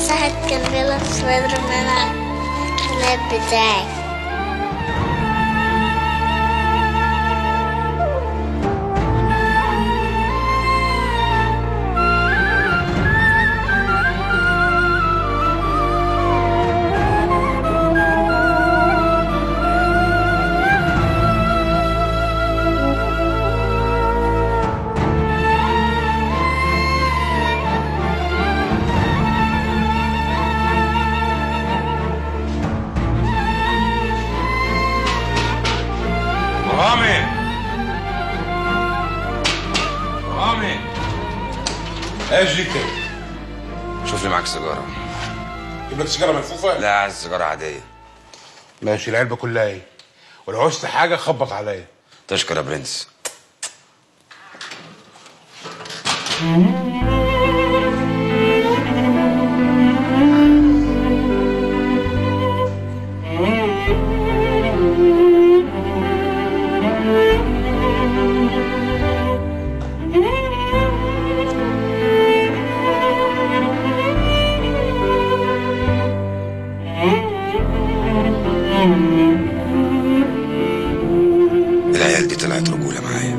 ساعة كان بيلعب سبايدر مان على اللاب بتاعي رامي رامي ايش دي كده؟ شوف لي معاك سيجاره جيب لك سيجاره ملفوفه؟ لا عايز سيجاره عاديه ماشي العلبه كلها ايه؟ ولو عوزت حاجه خبط عليا تشكر يا برنس العيال دي طلعت رجولة معايا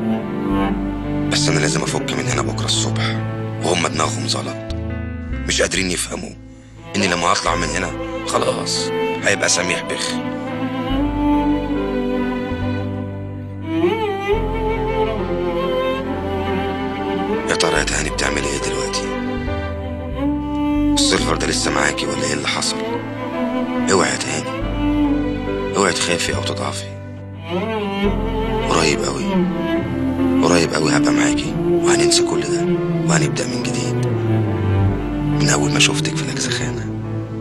بس أنا لازم أفك من هنا بكرة الصبح وهم دماغهم زلط مش قادرين يفهموا إني لما هطلع من هنا خلاص هيبقى سميح بخ يا ترى يا تهاني بتعمل ايه دلوقتي السيلفر ده لسه معاكي ولا ايه اللي حصل اوعي يا تهاني اوعي تخافي او تضعفي قريب قوي قريب قوي هبقى معاكي وهننسى كل ده وهنبدأ من جديد من أول ما شفتك في الأجزخانة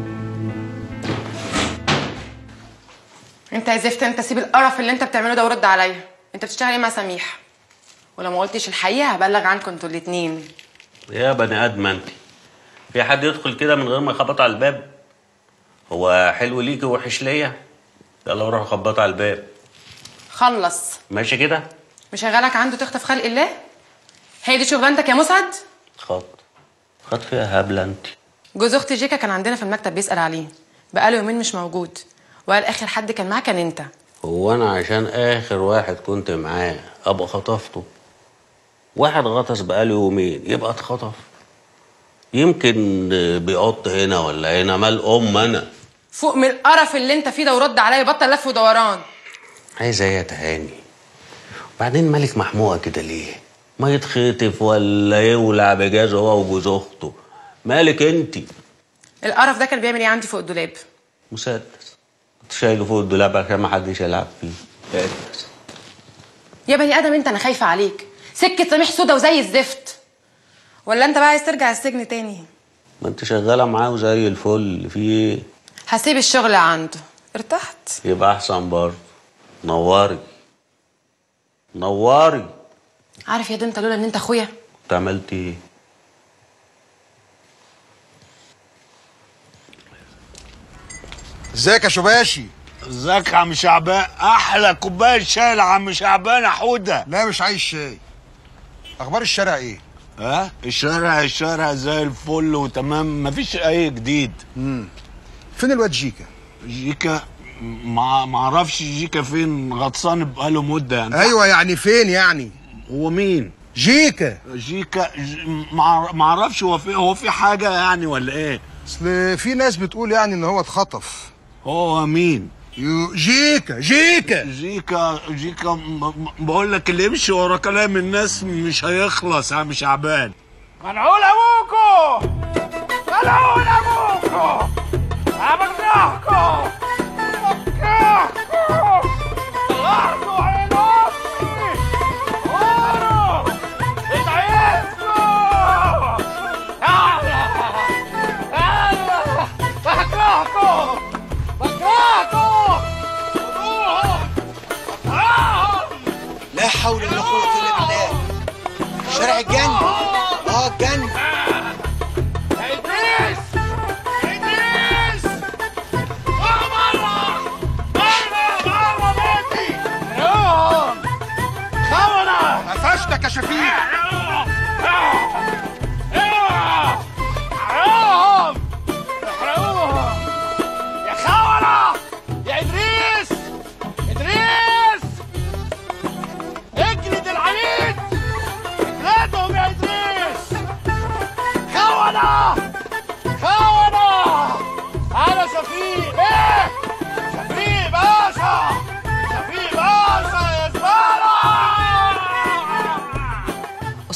انت يا زفت انت سيب القرف اللي انت بتعمله ده ورد عليا انت بتشتغل ايه مع سميح ولو ما قلتش الحقيقه هبلغ عنكم انتوا الاتنين يا بني ادم انت في حد يدخل كده من غير ما يخبط على الباب هو حلو ليكي ووحش ليا يلا روح خبط على الباب خلص ماشي كده مشغلك عنده تخطف خلق الله هي دي شغلانتك يا مسعد خط خط فيها هبله انت جوز اختي جيكا كان عندنا في المكتب بيسال عليه بقاله يومين مش موجود وقال اخر حد كان معاه كان انت هو انا عشان اخر واحد كنت معاه ابقى خطفته واحد غطس بقاله يومين يبقى اتخطف يمكن بيقط هنا ولا هنا مال ام انا فوق من القرف اللي انت فيه ده ورد عليا بطل لف ودوران عايزه ايه يا تهاني وبعدين مالك محموقه كده ليه ما يتخطف ولا يولع بجاز هو وجوز اخته مالك انت القرف ده كان بيعمل ايه عندي فوق الدولاب مسدس كنت شايله فوق الدولاب عشان ما حدش يلعب فيه مسدس يا بني ادم انت انا خايفه عليك سكه سميح سودا وزي الزفت ولا انت بقى عايز ترجع السجن تاني ما انت شغاله معاه وزي الفل في ايه هسيب الشغل عنده ارتحت يبقى احسن برضه نوري نوري عارف يا ده انت لولا ان انت اخويا كنت عملت ايه ازيك يا شباشي ازيك يا عم شعبان احلى كوبايه شاي لعم شعبان يا حوده لا مش عايز شاي اخبار الشارع ايه ها الشارع الشارع زي الفل وتمام مفيش اي جديد امم فين الواد جيكا جيكا ما ما اعرفش جيكا فين غطسان بقاله مده يعني ايوه يعني فين يعني هو مين جيكا جيكا ج... ما ما اعرفش هو في هو في حاجه يعني ولا ايه اصل في ناس بتقول يعني ان هو اتخطف هو مين يو جيكا جيكا جيكا جيكا م- م- بقول لك اللي يمشي ورا كلام الناس مش هيخلص يا عم شعبان منعول ابوكو منعول ابوكو عملناكو فكاكو طلعتوا عين امي غوروا اتعيزكو يلا يلا فكاكو فكاكو خدوهم قطعوهم لا حول ولا قوة إلا بالله شارع الجنة اه الجنة ادريس ادريس بره بره بره بره بيتي يوم خونه قفشتك يا شفيق يوم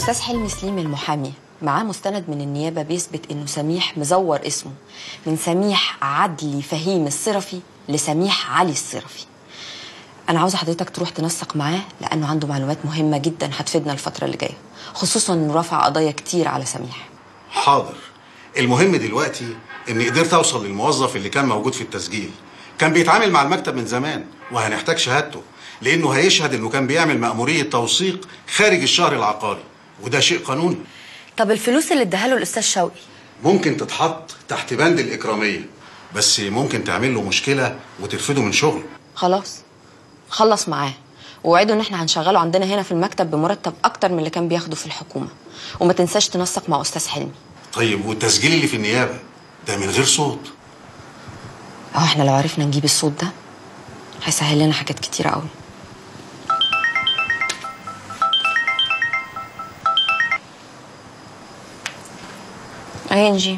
استاذ حلمي سليم المحامي معاه مستند من النيابه بيثبت انه سميح مزور اسمه من سميح عدلي فهيم الصرفي لسميح علي الصرفي انا عاوزه حضرتك تروح تنسق معاه لانه عنده معلومات مهمه جدا هتفيدنا الفتره اللي جايه خصوصا انه رفع قضايا كتير على سميح حاضر المهم دلوقتي اني قدرت اوصل للموظف اللي كان موجود في التسجيل كان بيتعامل مع المكتب من زمان وهنحتاج شهادته لانه هيشهد انه كان بيعمل مأمورية توثيق خارج الشهر العقاري وده شيء قانوني طب الفلوس اللي اداها له الاستاذ شوقي ممكن تتحط تحت بند الإكرامية بس ممكن تعمل له مشكلة وترفده من شغله خلاص خلص معاه ووعده ان احنا هنشغله عندنا هنا في المكتب بمرتب اكتر من اللي كان بياخده في الحكومه وما تنساش تنسق مع استاذ حلمي طيب والتسجيل اللي في النيابة ده من غير صوت اه احنا لو عرفنا نجيب الصوت ده هيسهل لنا حاجات كتيره قوي اي انجي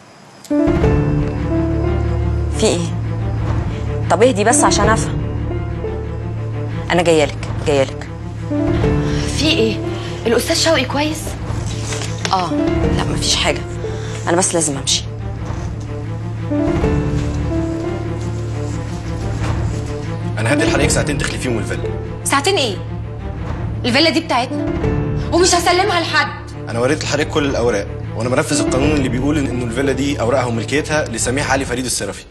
في ايه طب اهدي بس عشان افهم انا جايالك جايالك في ايه الاستاذ شوقي كويس اه لا مفيش حاجه انا بس لازم امشي انا هدي لحضرتك ساعتين تخلي فيهم الفيلا ساعتين ايه الفيلا دي بتاعتنا ومش هسلمها لحد انا وريت لحضرتك كل الاوراق وانا بنفذ القانون اللي بيقول ان إنه الفيلا دي اوراقها وملكيتها لسميح علي فريد السرفي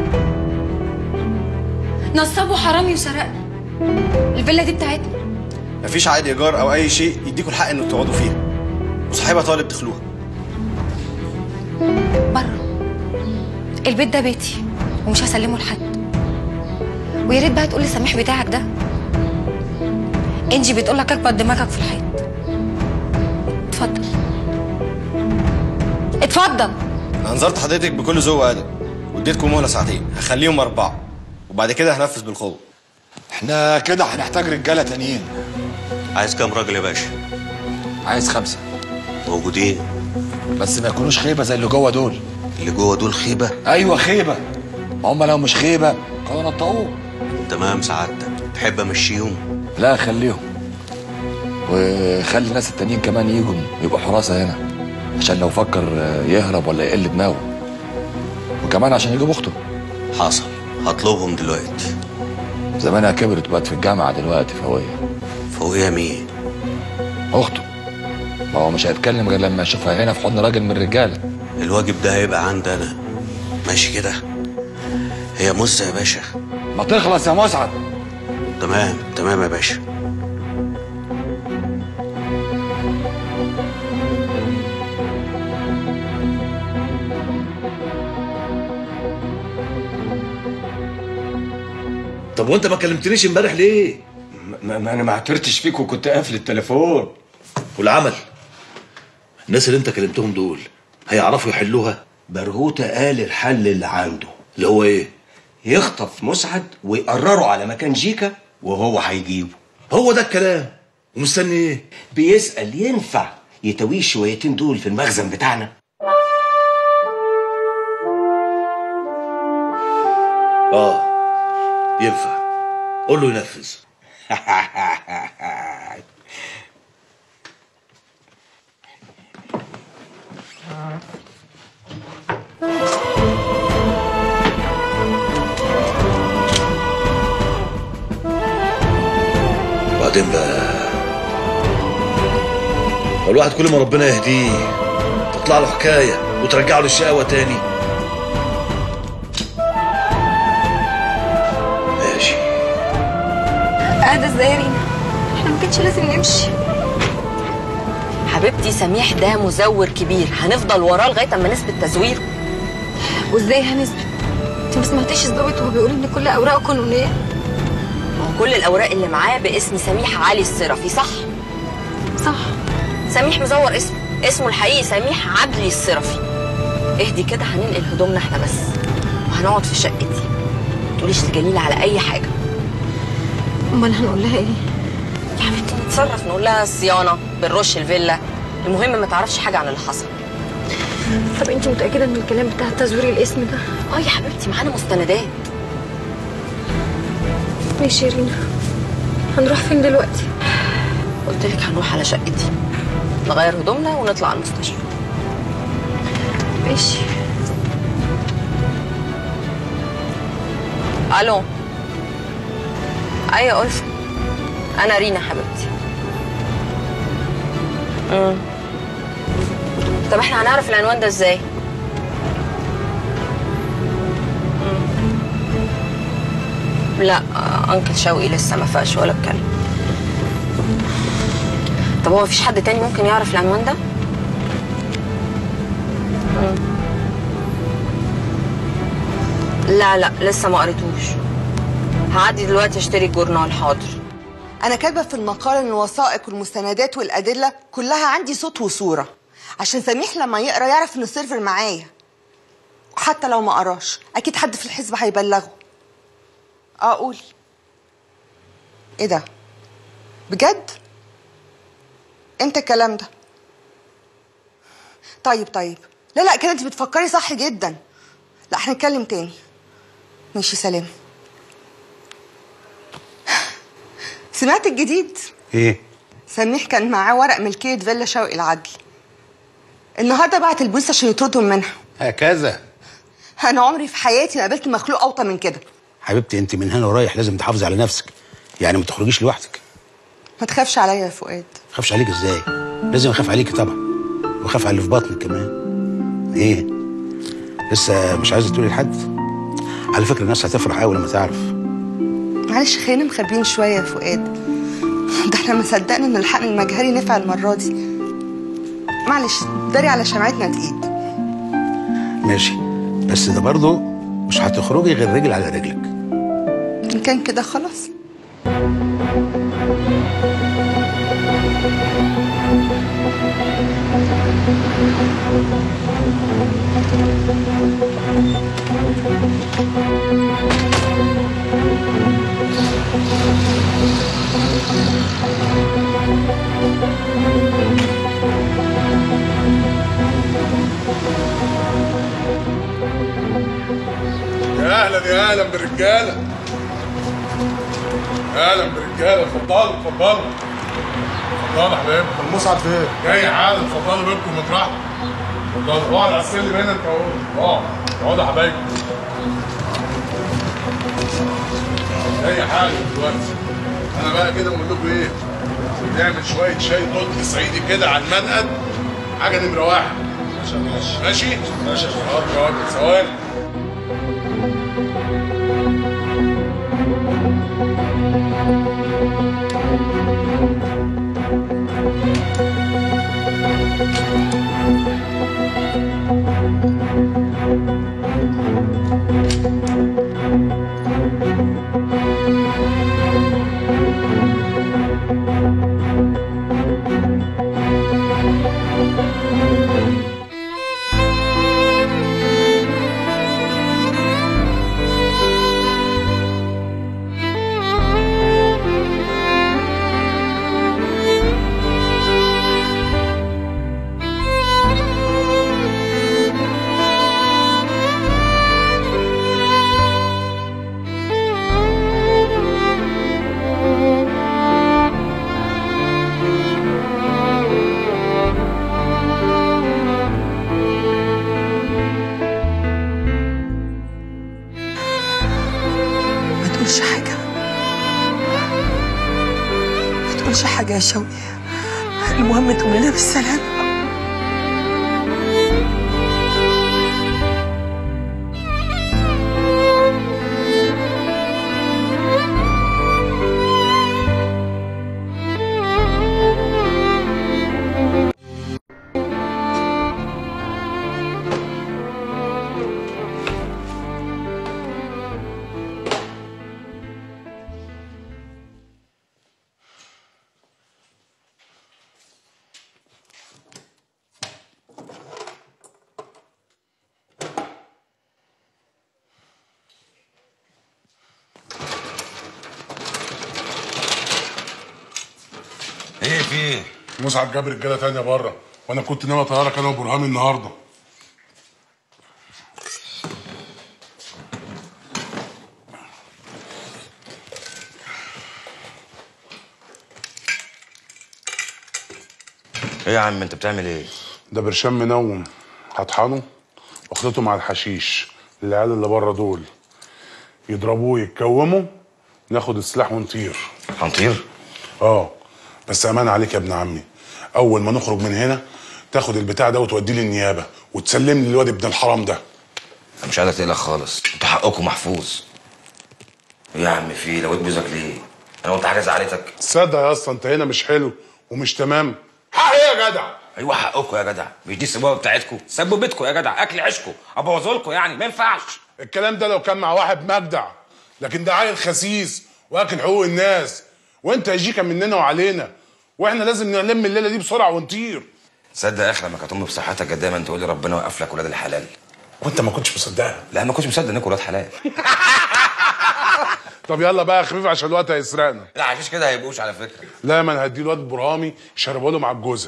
نصاب وحرامي وسرقنا الفيلا دي بتاعتنا مفيش عقد ايجار او اي شيء يديكوا الحق انكم تقعدوا فيها وصاحبها طالب تخلوها بره البيت ده بيتي ومش هسلمه لحد ويا ريت بقى تقول لسميح بتاعك ده انجي بتقول لك اكبر دماغك في الحيط اتفضل اتفضل انا انذرت حضرتك بكل ذوق وادب واديتكم مهله ساعتين هخليهم اربعه وبعد كده هنفذ بالقوه احنا كده هنحتاج رجاله تانيين عايز كام راجل يا باشا عايز خمسه موجودين بس ما يكونوش خيبه زي اللي جوه دول اللي جوه دول خيبه ايوه خيبه ما هم لو مش خيبه كانوا نطقوه تمام سعادتك تحب امشيهم لا خليهم وخلي الناس التانيين كمان يجوا يبقوا حراسه هنا عشان لو فكر يهرب ولا يقل دماغه وكمان عشان يجيب اخته حصل هطلبهم دلوقتي زمانها كبرت وبقت في الجامعه دلوقتي فوقيه فوقيها مين اخته ما هو مش هيتكلم غير لما يشوفها هنا في حضن راجل من الرجاله الواجب ده هيبقى عندي انا ماشي كده هي مزة يا باشا ما تخلص يا مسعد تمام تمام يا باشا طب وانت ما كلمتنيش امبارح ليه؟ ما, ما انا ما اعترتش فيك وكنت قافل التليفون والعمل الناس اللي انت كلمتهم دول هيعرفوا يحلوها برغوتة قال الحل اللي عنده اللي هو ايه يخطف مسعد ويقرره على مكان جيكا وهو هيجيبه هو ده الكلام ومستني ايه بيسأل ينفع يتويه الشويتين دول في المخزن بتاعنا اه ينفع قول له ينفذ بعدين بقى هو الواحد كل ما ربنا يهديه تطلع له حكايه وترجع له الشقاوه تاني ماشي اهدى ازاي يا رينا احنا ما كانش لازم نمشي حبيبتي سميح ده مزور كبير هنفضل وراه لغايه اما نثبت تزويره وازاي هنثبت انت ما سمعتيش الضابط وهو بيقول ان كل اوراقه قانونيه ما هو كل الاوراق اللي معاه باسم سميح علي الصرفي صح صح سميح مزور اسمه اسمه الحقيقي سميح عدلي الصرفي اهدي كده هننقل هدومنا احنا بس وهنقعد في شقتي ما تقوليش لجليل على اي حاجه امال هنقول لها ايه يا حبيبتي نتصرف نقول لها صيانه بنرش الفيلا المهم ما تعرفش حاجه عن اللي حصل طب انت متاكده من الكلام بتاع تزوير الاسم ده اه يا حبيبتي معانا مستندات ماشي يا رينا هنروح فين دلوقتي قلت لك هنروح على شقتي نغير هدومنا ونطلع على المستشفى ماشي الو ايوه ألفة انا رينا حبيبتي امم طب احنا هنعرف العنوان ده ازاي مم. لا آه، انكل شوقي لسه ما فاقش ولا اتكلم طب هو مفيش حد تاني ممكن يعرف العنوان ده مم. لا لا لسه ما قريتوش هعدي دلوقتي اشتري الجورنال حاضر أنا كاتبة في المقال إن الوثائق والمستندات والأدلة كلها عندي صوت وصورة عشان سميح لما يقرا يعرف إن السيرفر معايا وحتى لو ما قراش أكيد حد في الحزب هيبلغه اه قولي ايه ده بجد امتى الكلام ده طيب طيب لا لا كده انت بتفكري صح جدا لا هنتكلم تاني ماشي سلام سمعت الجديد ايه سميح كان معاه ورق ملكية فيلا شوقي العدل النهارده بعت البوليس عشان يطردهم منها هكذا انا عمري في حياتي ما قابلت مخلوق اوطى من كده حبيبتي انت من هنا ورايح لازم تحافظي على نفسك يعني ما تخرجيش لوحدك ما تخافش عليا يا فؤاد ما اخافش عليك ازاي لازم اخاف عليكي طبعا واخاف على اللي في بطنك كمان ايه لسه مش عايزه تقولي لحد على فكره الناس هتفرح قوي لما تعرف معلش خلينا مخبيين شويه يا فؤاد ده احنا ما صدقنا ان الحقن المجهري نفع المره دي معلش داري على شمعتنا تقيد ماشي بس ده برضه مش هتخرجي غير رجل على رجلك ان كان كده خلاص يا اهلا يا اهلا بالرجاله اهلا بالرجاله اتفضلوا اتفضلوا اتفضلوا يا حبايبي المصعد فين؟ جاي حالا اتفضلوا بيتكم مطرحكم اتفضلوا اقعد على السلم هنا انت اهو اقعد اقعدوا يا حبايبي جاي حالا دلوقتي انا بقى كده بقول لكم ايه نعمل شويه شاي قطن صعيدي كده على المنقد حاجه نمره واحد ماشي ماشي ماشي ماشي حاضر ثواني ما تقولش حاجه ما تقولش حاجه يا شوقي المهم تقوم لنا بالسلامه ايه في ايه؟ مسعد جاب رجاله تانية بره وانا كنت ناوي اطيرك انا وبرهان النهارده ايه يا عم انت بتعمل ايه ده برشام منوم هطحنه واخلطه مع الحشيش العيال اللي بره دول يضربوه يتكوموا ناخد السلاح ونطير هنطير اه بس امان عليك يا ابن عمي اول ما نخرج من هنا تاخد البتاع ده وتوديه للنيابه وتسلم لي الواد ابن الحرام ده انا مش قادر تقلق خالص انتوا حقكم محفوظ ايه يا عم في إيه؟ لو بوزك ليه انا قلت حاجه زعلتك تصدق يا اسطى انت هنا مش حلو ومش تمام حق ايه يا جدع ايوه حقكم يا جدع مش دي السبوبه بتاعتكم سبوا بيتكم يا جدع اكل عيشكم ابوظوا لكم يعني ما ينفعش الكلام ده لو كان مع واحد مجدع لكن ده عيل خسيس واكل حقوق الناس وانت يا جيكا مننا وعلينا واحنا لازم نلم الليله دي بسرعه ونطير تصدق يا اخي لما كانت امي بصحتك كانت دايما تقول لي ربنا يوقف لك ولاد الحلال وانت ما كنتش مصدقها لا ما كنتش مصدق انكم ولاد حلال طب يلا بقى يا خفيف عشان الوقت هيسرقنا لا عشان كده هيبقوش على فكره لا ما انا هدي الواد برهامي يشربه له مع الجوزه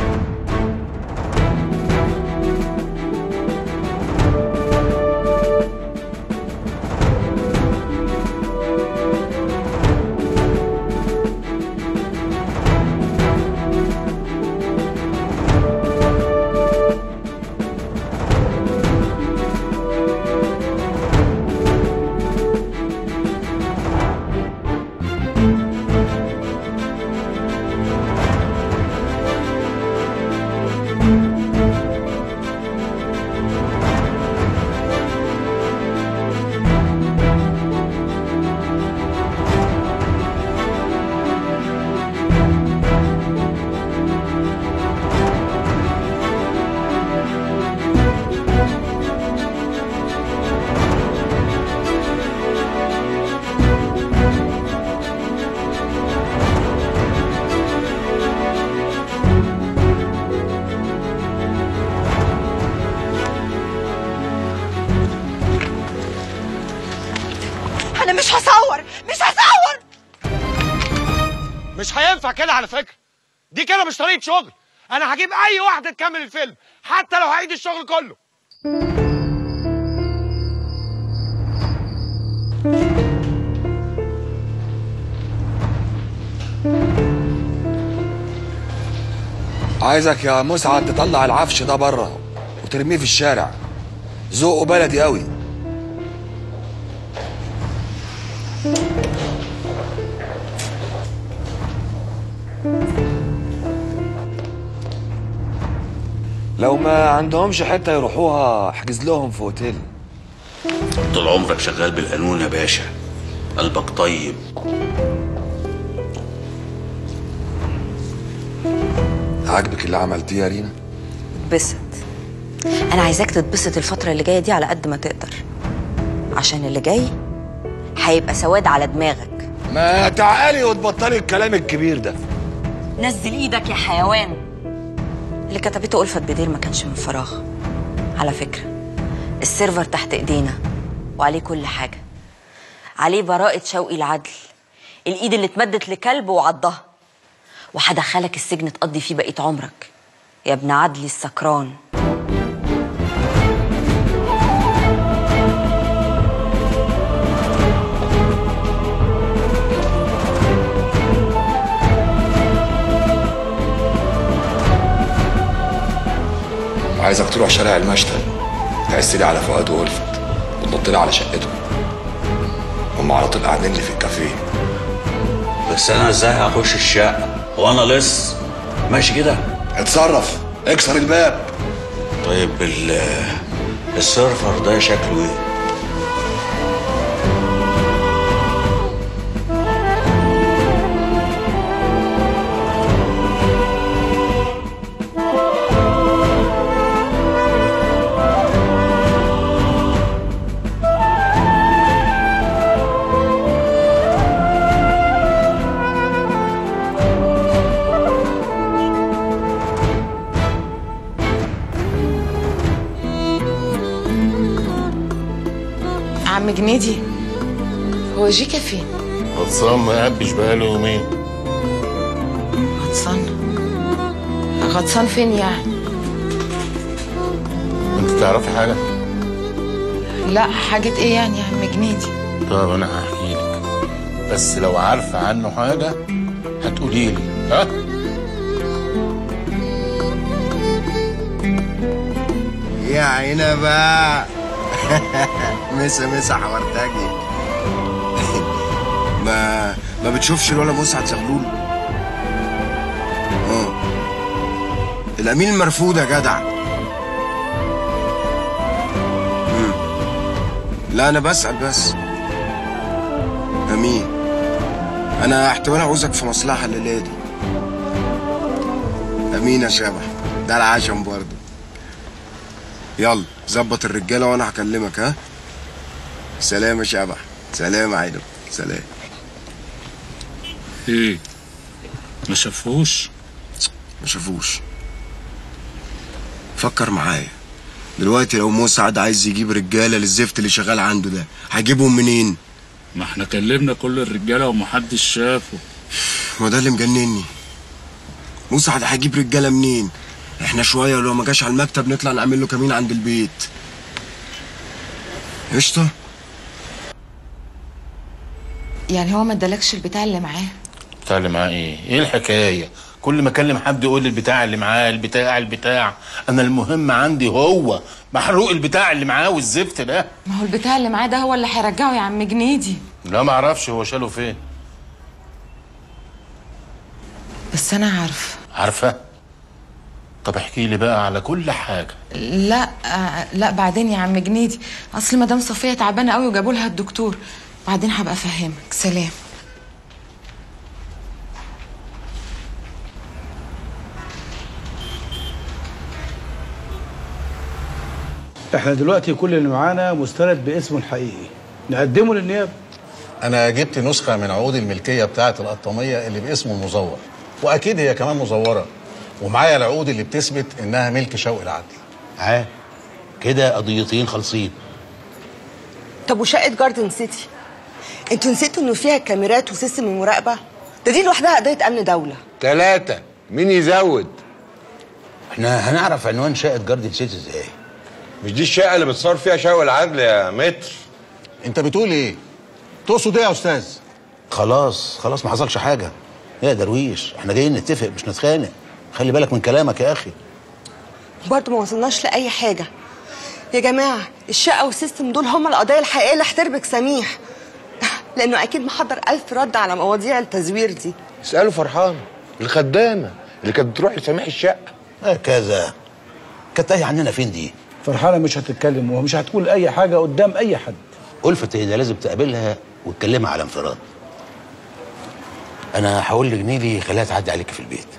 انا مش هصور مش هصور مش هينفع كده على فكره دي كده مش طريقه شغل انا هجيب اي واحده تكمل الفيلم حتى لو هعيد الشغل كله عايزك يا مسعد تطلع العفش ده بره وترميه في الشارع ذوقه بلدي قوي لو ما عندهمش حته يروحوها احجز لهم في اوتيل طول عمرك شغال بالقانون يا باشا قلبك طيب عاجبك اللي عملتيه يا رينا اتبسط انا عايزاك تتبسط الفتره اللي جايه دي على قد ما تقدر عشان اللي جاي هيبقى سواد على دماغك ما تعالي وتبطلي الكلام الكبير ده نزل ايدك يا حيوان اللي كتبته ألفت بدير ما كانش من فراغ على فكرة السيرفر تحت ايدينا وعليه كل حاجة عليه براءة شوقي العدل الايد اللي اتمدت لكلب وعضها وهدخلك السجن تقضي فيه بقية عمرك يا ابن عدلي السكران عايزك تروح شارع المشتل تعس لي على فؤاد وألفت وتنط لي على شقته هم على طول قاعدين لي في الكافيه بس انا ازاي هخش الشقه وانا لص ماشي كده اتصرف اكسر الباب طيب ال السيرفر ده شكله ايه عم جنيدي هو جيكا فين؟ غطسان ما قبش بقاله يومين غطسان غطسان فين يعني؟ انت تعرفي حاجه لا حاجة ايه يعني يا عم جنيدي؟ طب انا هحكي لك بس لو عارفه عنه حاجه هتقولي لي ها يا عنبة مسا مسا حورتاجي ما ما بتشوفش الولا مسعد زغلول اه الامين المرفوض يا جدع مم. لا انا بسأل بس امين انا احتمال عاوزك في مصلحة الليلة دي امين يا شبح ده العشم برضه يلا ظبط الرجاله وانا هكلمك ها سلام يا شبح سلام يا عينب سلام ايه ما شافوش ما شافوش فكر معايا دلوقتي لو مسعد عايز يجيب رجاله للزفت اللي شغال عنده ده هيجيبهم منين ما احنا كلمنا كل الرجاله ومحدش شافه هو ده اللي مجنني مسعد هيجيب رجاله منين احنا شويه ولو ما جاش على المكتب نطلع نعمل له كمين عند البيت قشطه يعني هو ما ادالكش البتاع اللي معاه بتاع اللي معاه ايه؟ ايه الحكايه؟ كل ما اكلم حد يقول لي البتاع اللي معاه البتاع البتاع انا المهم عندي هو محروق البتاع اللي معاه والزفت ده ما هو البتاع اللي معاه ده هو اللي هيرجعه يا عم جنيدي لا ما اعرفش هو شاله فين بس انا عارفه عارفه طب احكي لي بقى على كل حاجه لا آه لا بعدين يا عم جنيدي اصل مدام صفيه تعبانه قوي وجابوا لها الدكتور بعدين هبقى افهمك سلام احنا دلوقتي كل اللي معانا مستند باسمه الحقيقي نقدمه للنيابه انا جبت نسخه من عقود الملكيه بتاعه القطاميه اللي باسمه المزور واكيد هي كمان مزوره ومعايا العقود اللي بتثبت انها ملك شوقي العدل اه كده قضيتين خالصين طب وشقه جاردن سيتي انتوا نسيتوا انه فيها كاميرات وسيستم المراقبه ده دي لوحدها قضيه امن دوله ثلاثة مين يزود؟ احنا هنعرف عنوان شقة جاردن سيتي ازاي؟ مش دي الشقه اللي بتصور فيها شوقي العدل يا متر انت بتقول ايه تقصد ايه يا استاذ خلاص خلاص ما حصلش حاجة يا درويش احنا جايين نتفق مش نتخانق خلي بالك من كلامك يا اخي برضه ما وصلناش لاي حاجه يا جماعه الشقه والسيستم دول هم القضايا الحقيقيه اللي هتربك سميح لانه اكيد محضر ألف رد على مواضيع التزوير دي اسالوا فرحان الخدامه اللي كانت بتروح لسميح الشقه هكذا كانت تايه عننا فين دي؟ فرحانه مش هتتكلم ومش هتقول اي حاجه قدام اي حد ألفت هي ده لازم تقابلها وتكلمها على انفراد انا هقول لجنيدي خليها تعدي عليك في البيت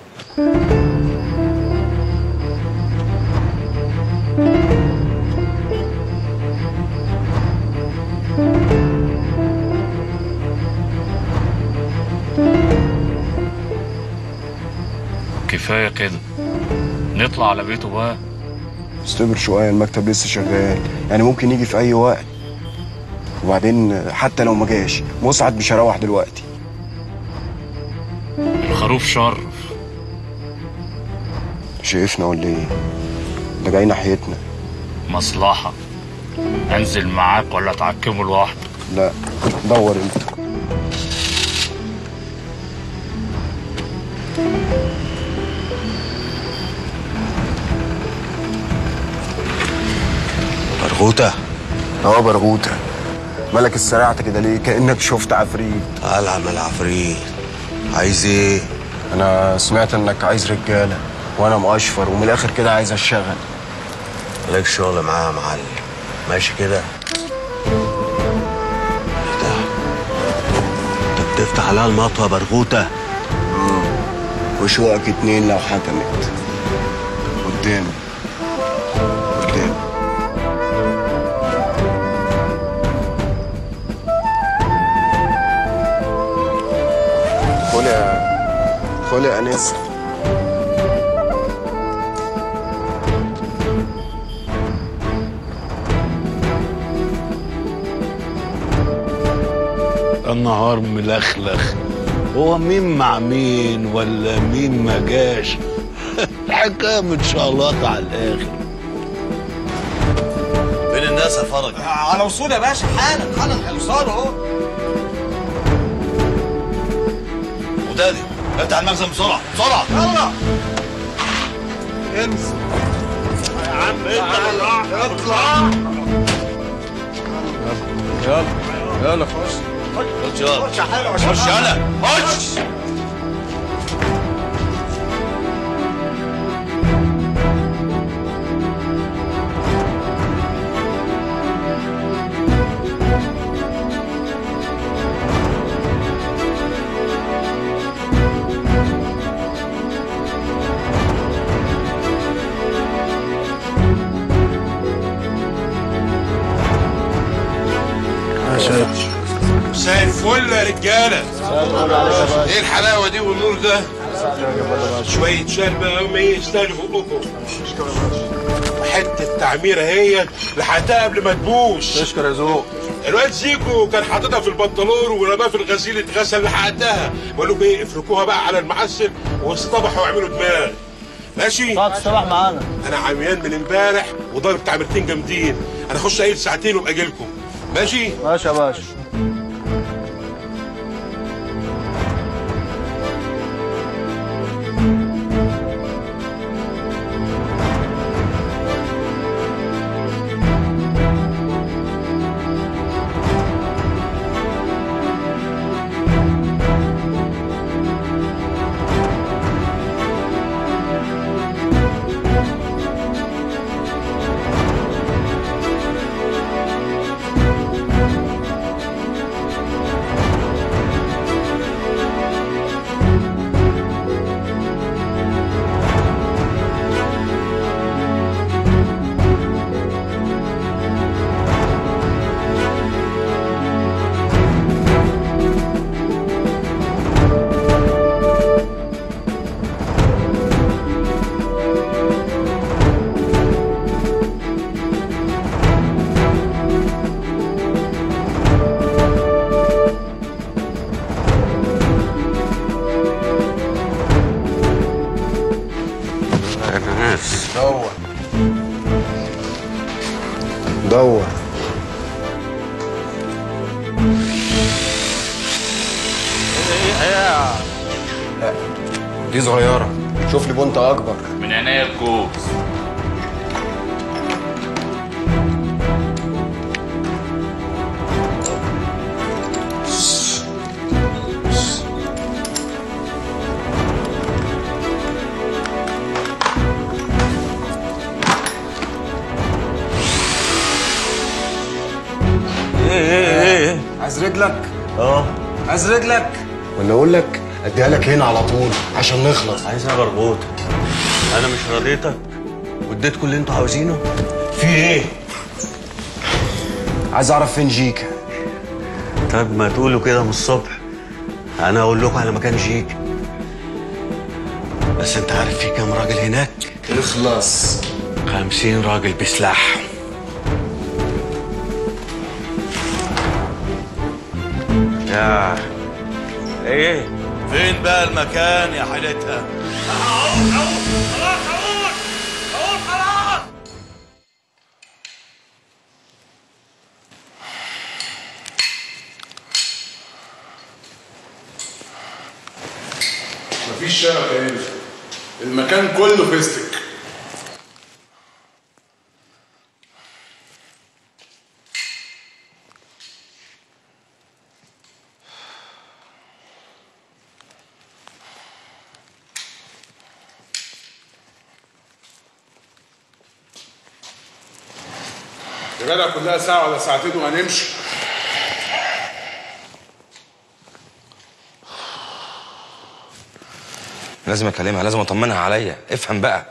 كفايه كده نطلع على بيته بقى استبر شويه المكتب لسه شغال يعني ممكن يجي في اي وقت وبعدين حتى لو ما جاش مسعد مش هيروح دلوقتي الخروف شرف شايفنا ولا ايه ده جاي ناحيتنا مصلحه انزل معاك ولا اتعكمه لوحدك لا دور انت برغوتة اه برغوتة مالك استرعت كده ليه كأنك شفت عفريت العب العفريت عايز ايه انا سمعت انك عايز رجالة وانا مقشفر ومن الاخر كده عايز اشتغل مالك شغل معاه يا معلم ماشي كده ايه ده انت بتفتح عليها المطوه برغوته وشوقك اتنين لو حكمت قدام قدام خد يا خد يا انسه النهار ملخلخ هو مين مع مين ولا مين ما جاش الحكايه متشلطه على الاخر فين الناس يا فرج على وصول يا باشا حالا حالا هيوصلوا اهو ودادي افتح المخزن بسرعه بسرعه يلا امسك عم انت بالراحه اطلع يلا يلا خش خش يلا خش يلا خش مساء الفل يا رجاله ايه الحلاوه دي والنور ده شويه شربة قوي يستاهلوا حقوقكم حته تعميره هي لحقتها قبل ما تبوش تشكر يا ذوق الواد زيكو كان حاططها في البنطلون ورماها في الغسيل اتغسل لحقتها بقول لهم ايه افركوها بقى على المعسل واصطبحوا واعملوا دماغ ماشي تقعد تصطبح معانا انا عميان من امبارح وضارب تعميرتين جامدين انا اخش قايل ساعتين وابقى اجي لكم ماشي ماشي يا باشا ناس دور دور دي صغيرة شوف لي بنت أكبر من عينيا الكوز ايه ايه ايه عايز رجلك؟ اه عايز رجلك؟ ولا أقول لك أديها لك هنا على طول عشان نخلص عايزها بربوطة انا مش رضيتك واديتكم اللي انتوا عاوزينه في إيه؟ عايز أعرف فين جيكا طب ما تقولوا كده من الصبح انا اقول لكم على مكان جيك بس انت عارف في كام راجل هناك اخلص خمسين راجل بسلاح يا ايه فين بقى المكان يا حالتها مفيش شبكه هنا المكان كله فيستك يا جدع كلها ساعة ولا ساعتين وهنمشي لازم اكلمها لازم اطمنها عليا افهم بقى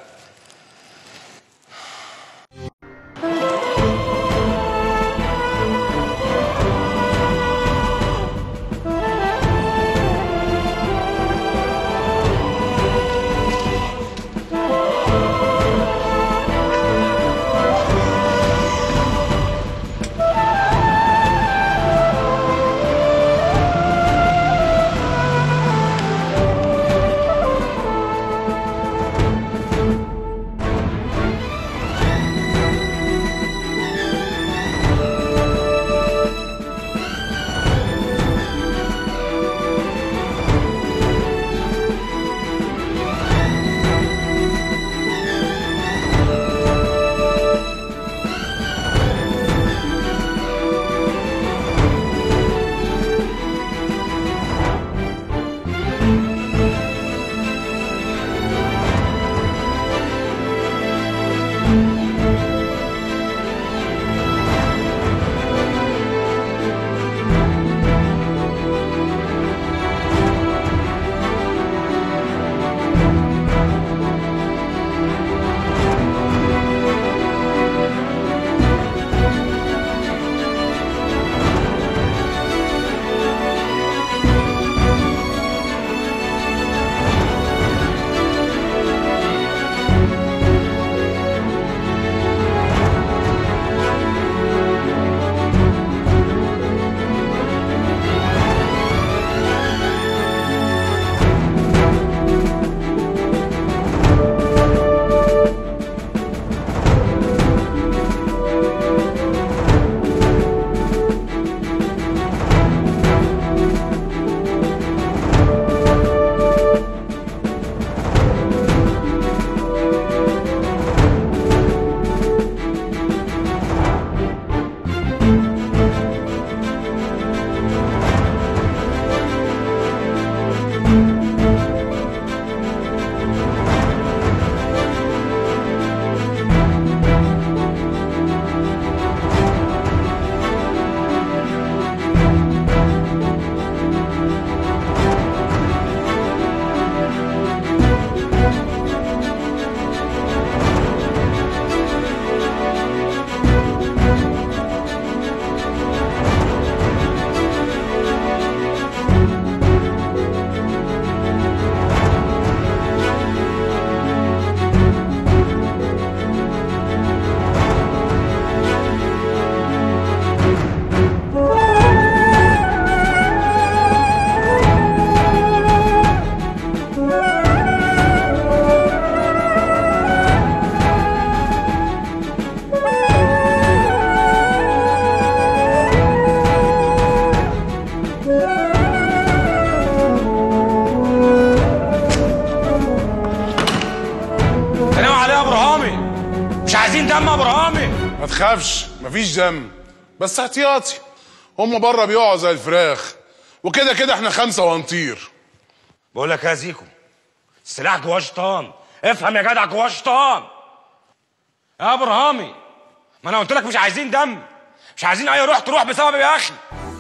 تخافش مفيش ذنب بس احتياطي هم بره بيقعوا زي الفراخ وكده كده احنا خمسه وهنطير بقول لك يا زيكو السلاح جواه شيطان افهم يا جدع جواه شيطان يا ابو رهامي ما انا قلت لك مش عايزين دم مش عايزين اي روح تروح بسبب يا اخي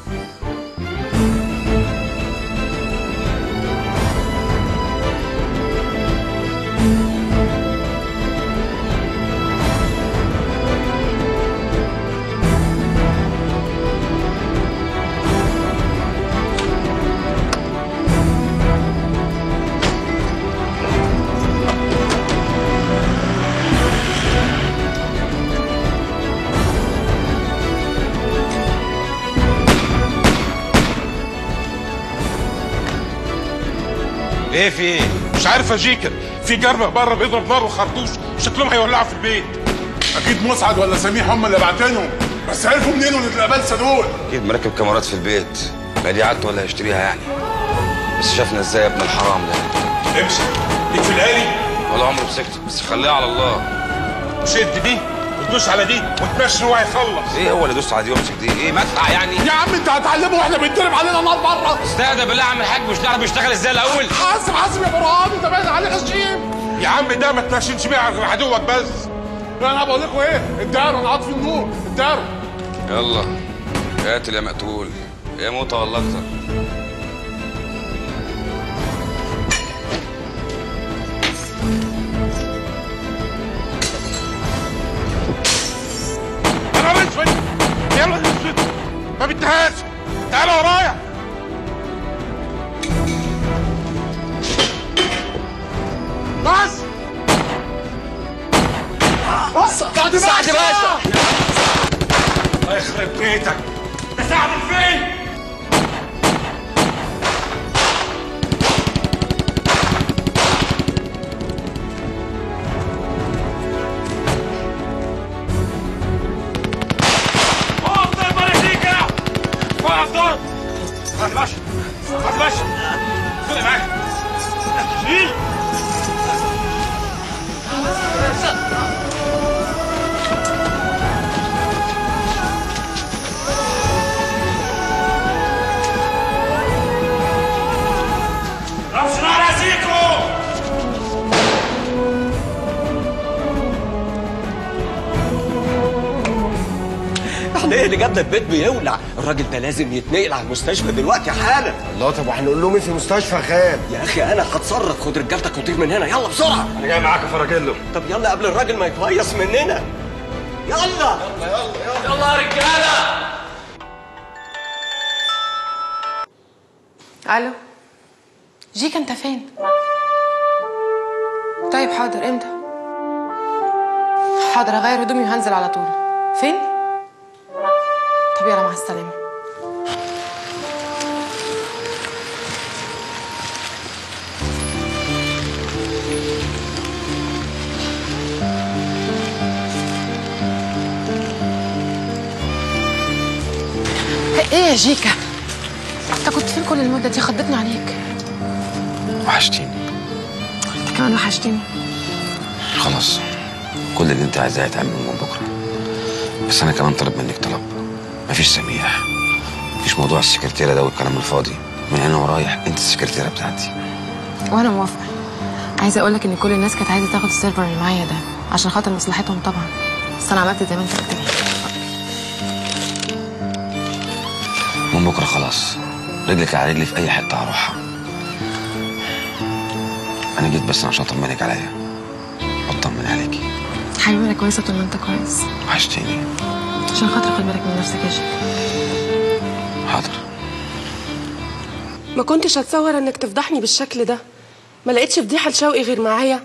ايه في ايه؟ مش عارف اجيكر في جربة بره بيضرب نار وخرطوش شكلهم هيولعوا في البيت اكيد مسعد ولا سميح هم اللي بعتينهم بس عرفوا منين ان الابلسه دول اكيد مركب كاميرات في البيت ما دي عادته ولا هيشتريها يعني بس شافنا ازاي يا ابن الحرام ده امشي ليك في الآلي ولا عمره مسكت بس خليها على الله وشد دي وتدوس على دي وتمشي هو هيخلص ايه هو اللي دوس على دي وامسك دي ايه مدفع يعني يا عم انت هتعلمه واحنا بيتضرب علينا نار بره استهدى بالله يا عم الحاج مش نعرف يشتغل ازاي الاول حاسب حاسب يا برهان انت باين عليه غشيم يا عم ده ما تنشنش بيه على عدوك بس لا انا بقول لكم ايه الداروا انا قاعد في النور الداروا يلا قاتل يا مقتول يا موتى والله اكتر انا اسود يلا يا اسود ما بدهاش تعال ورايا بس بس سعد باشا الله يخرب بيتك ده سعد فين؟ اقف ضرب عليك اقف ضرب هات باشا هات باشا خد معاك شيل رفش نار يا زيكو احنا ايه اللي جابنا البيت بيولع الراجل ده لازم يتنقل على المستشفى دلوقتي حالا الله طب وهنقول لهم ايه في مستشفى خان يا اخي انا هتصرف خد رجالتك وطير من هنا يلا بسرعه انا جاي معاك يا فراجيلو طب يلا قبل الراجل ما يتهيص مننا يلا يلا يلا يلا يا رجاله الو جيك انت فين طيب حاضر امتى حاضر اغير هدومي وهنزل على طول فين طب يلا مع السلامه ايه يا جيكا انت كنت فين كل المده دي خضتني عليك وحشتيني انت كمان وحشتني خلاص كل اللي انت عايزاه هيتعمل من بكره بس انا كمان طلب منك طلب مفيش سميح مفيش موضوع السكرتيره ده والكلام الفاضي من هنا ورايح انت السكرتيره بتاعتي وانا موافقه عايزه اقول لك ان كل الناس كانت عايزه تاخد السيرفر اللي معايا ده عشان خاطر مصلحتهم طبعا بس انا عملت زي ما انت قلت لي من بكره خلاص رجلك على رجلي في اي حته هروحها انا جيت بس عشان اطمنك عليا واطمن عليكي حبيبي انا كويسه طول ما انت كويس وحشتيني عشان خاطر خد بالك من نفسك يا جيكا حاضر ما كنتش هتصور انك تفضحني بالشكل ده ما لقيتش فضيحه لشوقي غير معايا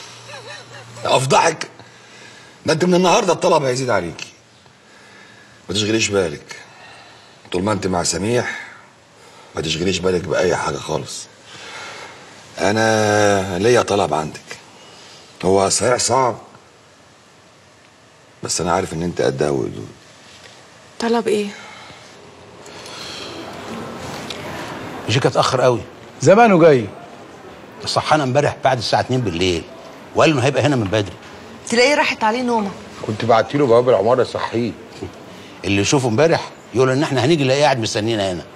افضحك ده انت من النهارده الطلب هيزيد عليكي ما تشغليش بالك طول ما انت مع سميح ما تشغليش بالك باي حاجه خالص انا ليا طلب عندك هو صحيح صعب بس انا عارف ان انت قدها وقدود طلب ايه جيكا اتاخر قوي زمانه جاي صحانا امبارح بعد الساعه 2 بالليل وقال انه هيبقى هنا من بدري تلاقيه راحت عليه نومه كنت بعت له جواب العماره صحيح اللي يشوفه امبارح يقول ان احنا هنيجي نلاقيه قاعد مستنينا هنا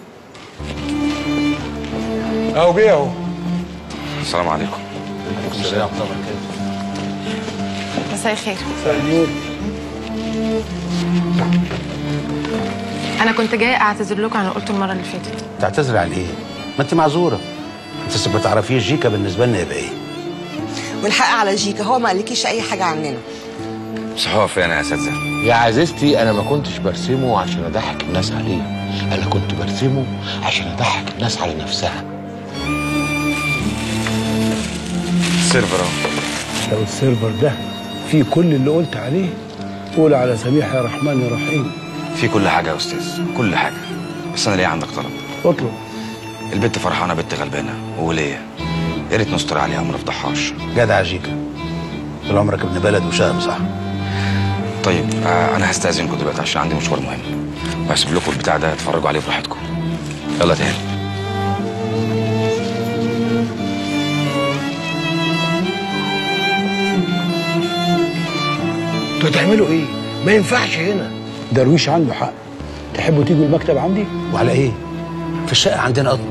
اهو جه اهو السلام عليكم السلام مساء الخير النور انا كنت جايه اعتذر لكم عن اللي قلته المره اللي فاتت تعتذر عن ايه؟ ما انت معذوره انت لسه ما تعرفيش جيكا بالنسبه لنا يبقى ايه؟ والحق على جيكا هو ما قالكيش اي حاجه عننا صحافة فين يا اساتذه يا عزيزتي انا ما كنتش برسمه عشان اضحك الناس عليه انا كنت برسمه عشان اضحك الناس على نفسها السيرفر اهو لو السيرفر ده فيه كل اللي قلت عليه قول على سميح يا رحمن يا رحيم في كل حاجه يا استاذ كل حاجه بس انا ليه عندك طلب اطلب البت فرحانه بنت غلبانه ووليه يا ريت نستر عليها وما نفضحهاش جدع جيكا طول عمرك ابن بلد وشهم صح طيب آه انا هستاذنكم دلوقتي عشان عندي مشوار مهم وهسيب لكم البتاع ده تتفرجوا عليه براحتكم يلا تاني انتوا هتعملوا ايه؟ ما ينفعش هنا درويش عنده حق تحبوا تيجوا المكتب عندي؟ وعلى ايه؟ في الشقه عندنا قط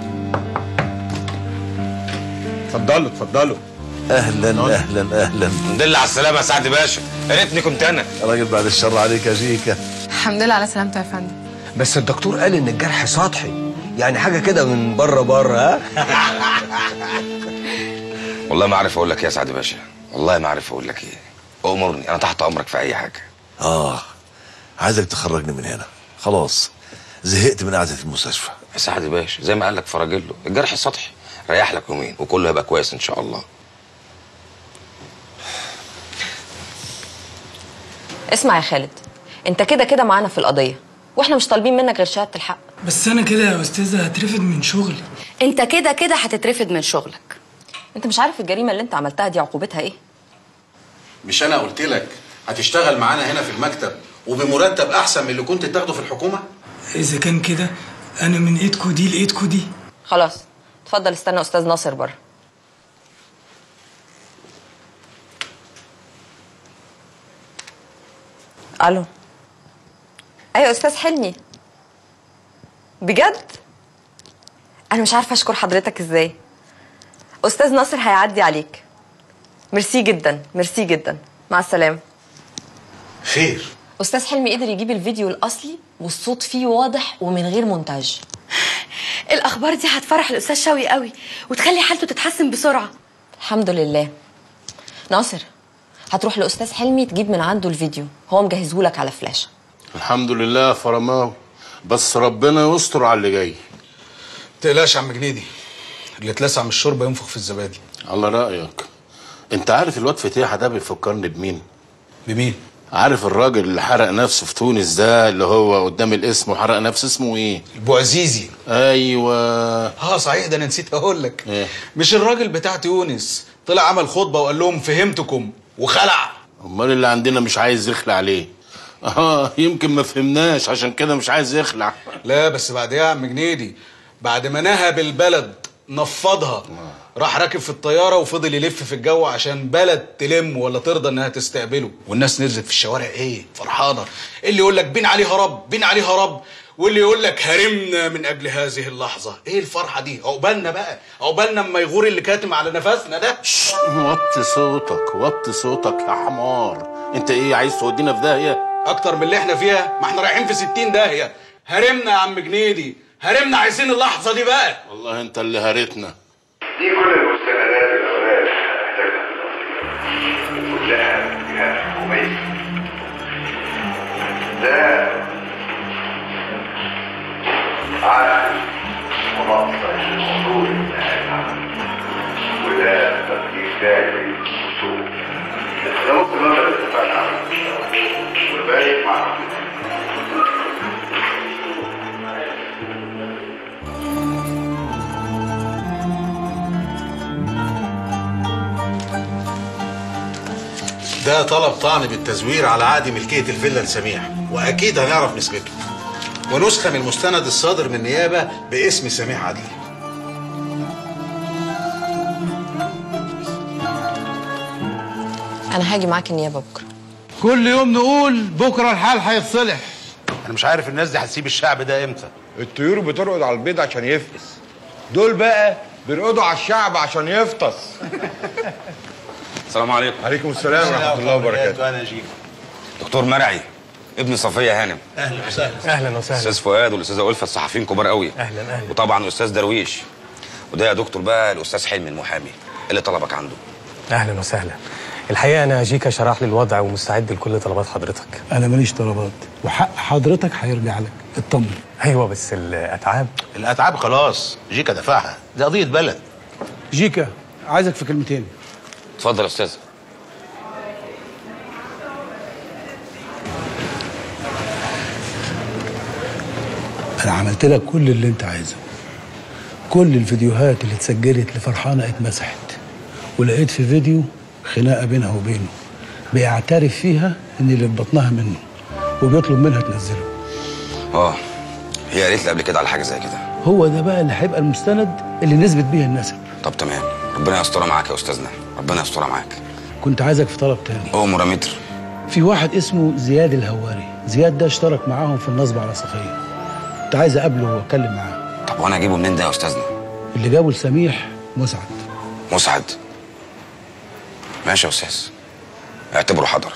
اتفضلوا اتفضلوا اهلا اهلا اهلا دل على السلامه يا سعد باشا يا ريتني كنت انا راجل بعد الشر عليك يا جيكا الحمد لله على سلامته يا فندم بس الدكتور قال ان الجرح سطحي يعني حاجه كده من بره بره ها والله ما عارف اقول لك إيه يا سعد باشا والله ما عارف اقول لك ايه امرني انا تحت امرك في اي حاجه اه عايزك تخرجني من هنا خلاص زهقت من قعده المستشفى يا سعد باشا زي ما قال لك فراجله الجرح سطحي ريح لك يومين وكله هيبقى كويس ان شاء الله اسمع يا خالد انت كده كده معانا في القضيه واحنا مش طالبين منك غير شهاده الحق بس انا كده يا استاذه هترفد من شغلي انت كده كده هتترفد من شغلك انت مش عارف الجريمه اللي انت عملتها دي عقوبتها ايه مش انا قلت لك هتشتغل معانا هنا في المكتب وبمرتب احسن من اللي كنت تاخده في الحكومه اذا كان كده انا من ايدكو دي لايدكو دي خلاص اتفضل استنى استاذ ناصر بره الو ايوه استاذ حلمي بجد انا مش عارفه اشكر حضرتك ازاي استاذ ناصر هيعدي عليك ميرسي جدا ميرسي جدا مع السلامه خير استاذ حلمي قدر يجيب الفيديو الاصلي والصوت فيه واضح ومن غير مونتاج الاخبار دي هتفرح الاستاذ شوقي قوي وتخلي حالته تتحسن بسرعه الحمد لله ناصر هتروح لاستاذ حلمي تجيب من عنده الفيديو هو مجهزهولك على فلاشه الحمد لله يا فرماوي بس ربنا يستر على اللي جاي تقلقش يا عم جنيدي اللي اتلسع من الشوربه ينفخ في الزبادي على رايك انت عارف الواد فتيحه ده بيفكرني بمين بمين عارف الراجل اللي حرق نفسه في تونس ده اللي هو قدام الاسم وحرق نفسه اسمه ايه بوعزيزي ايوه اه صحيح ده انا نسيت اقول لك إيه؟ مش الراجل بتاع تونس طلع عمل خطبه وقال لهم فهمتكم وخلع امال اللي عندنا مش عايز يخلع عليه اه يمكن ما فهمناش عشان كده مش عايز يخلع لا بس بعد ايه يا عم جنيدي بعد ما نهب البلد نفضها راح راكب في الطيارة وفضل يلف في الجو عشان بلد تلم ولا ترضى انها تستقبله والناس نزلت في الشوارع ايه فرحانة اللي يقول لك بين عليها رب بين عليها رب واللي يقول لك هرمنا من اجل هذه اللحظة ايه الفرحة دي عقبالنا بقى عقبالنا اما يغور اللي كاتم على نفسنا ده وطي صوتك وطي صوتك يا حمار انت ايه عايز تودينا في داهيه اكتر من اللي احنا فيها ما احنا رايحين في 60 داهية هرمنا يا عم جنيدي هرمنا عايزين اللحظة دي بقى والله انت اللي هرتنا دي كل المستندات الأوراق اللي محتاجها كلها جهات حكومية ده عقد منظم للموضوع النهائي وده تقدير داعي للوصول ده نص المبلغ اللي اتفقنا عليه والباقي مع ده طلب طعن بالتزوير على عقد ملكية الفيلا لسميح وأكيد هنعرف نسبته ونسخة من المستند الصادر من النيابة باسم سميح عديل انا هاجي معاك النيابه بكره كل يوم نقول بكره الحال هيتصلح انا مش عارف الناس دي هتسيب الشعب ده امتى الطيور بترقد على البيض عشان يفقس دول بقى بيرقدوا على الشعب عشان يفطس السلام عليكم عليكم السلام ورحمه الله وبركاته انا جيك دكتور مرعي ابن صفيه هانم اهلا وسهلا اهلا وسهلا استاذ فؤاد والاستاذه الفه الصحفيين كبار قوي اهلا اهلا وطبعا الاستاذ درويش وده يا دكتور بقى الاستاذ حلمي المحامي اللي طلبك عنده اهلا وسهلا الحقيقه انا جيكا شرح لي الوضع ومستعد لكل طلبات حضرتك انا ماليش طلبات وحق حضرتك هيرجع لك اطمن ايوه بس الاتعاب الاتعاب خلاص جيكا دفعها دي قضيه بلد جيكا عايزك في كلمتين اتفضل يا استاذ انا عملت لك كل اللي انت عايزه كل الفيديوهات اللي اتسجلت لفرحانه اتمسحت ولقيت في فيديو خناقه بينها وبينه بيعترف فيها ان اللي في بطنها منه وبيطلب منها تنزله اه هي قالت لي قبل كده على حاجه زي كده هو ده بقى اللي هيبقى المستند اللي نثبت بيه النسب طب تمام ربنا يسترها معاك يا استاذنا ربنا يسترها معاك كنت عايزك في طلب تاني امر يا متر في واحد اسمه زياد الهواري زياد ده اشترك معاهم في النصب على صفيه كنت عايز اقابله واتكلم معاه طب وانا اجيبه منين ده يا استاذنا اللي جابه لسميح مسعد مسعد ماشي يا استاذ اعتبره حضر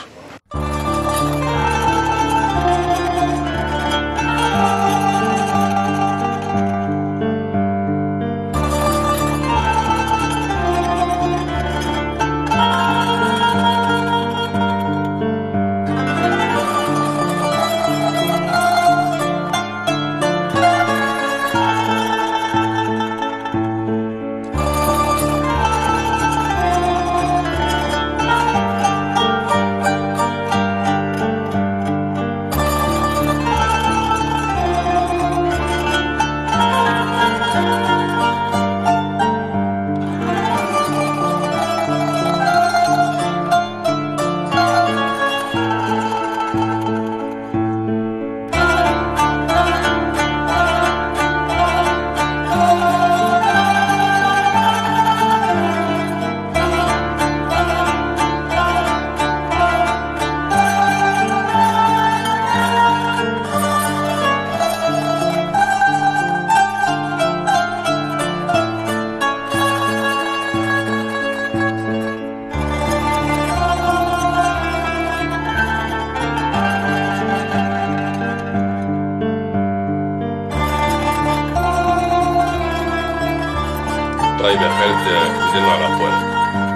طيب يا خالد نزلنا على اخوانك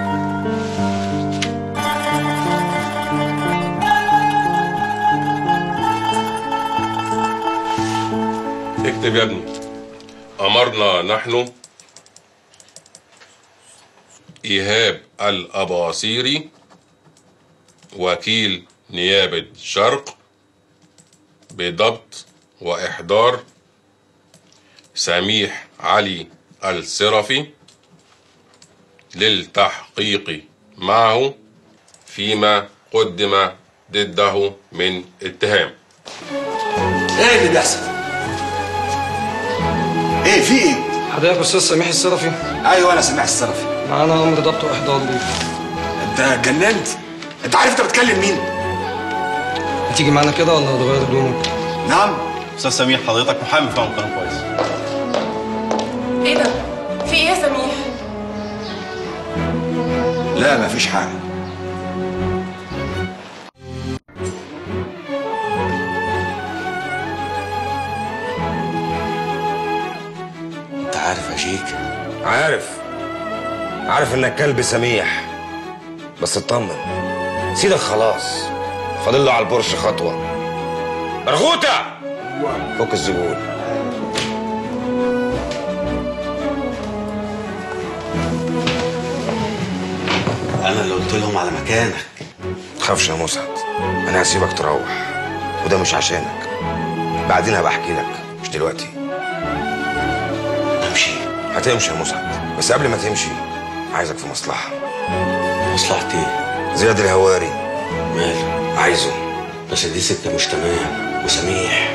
اكتب يا ابني أمرنا نحن إيهاب الأباصيري وكيل نيابة شرق بضبط وإحضار سميح علي السرفي للتحقيق معه فيما قدم ضده من اتهام ايه اللي بيحصل؟ ايه في ايه؟ حضرتك استاذ سميح الصرفي ايوه انا سميح الصرفي معانا امر ضبط واحضار ليك انت اتجننت؟ انت عارف انت بتكلم مين؟ هتيجي معانا كده ولا هتغير هدومك؟ نعم استاذ سميح حضرتك محامي فاهم القانون كويس ايه ده؟ في ايه يا سميح؟ لا مفيش حاجه انت عارف يا شيك عارف عارف انك كلب سميح بس اطمن سيدك خلاص فاضل له على البرش خطوه برغوته فك الزبون انا اللي قلت لهم على مكانك تخافش يا مسعد انا هسيبك تروح وده مش عشانك بعدين هبقى احكي لك مش دلوقتي امشي هتمشي يا مسعد بس قبل ما تمشي عايزك في مصلحه مصلحتي ايه؟ زياد الهواري ماله؟ عايزه بس دي سكه مش تمام وسميح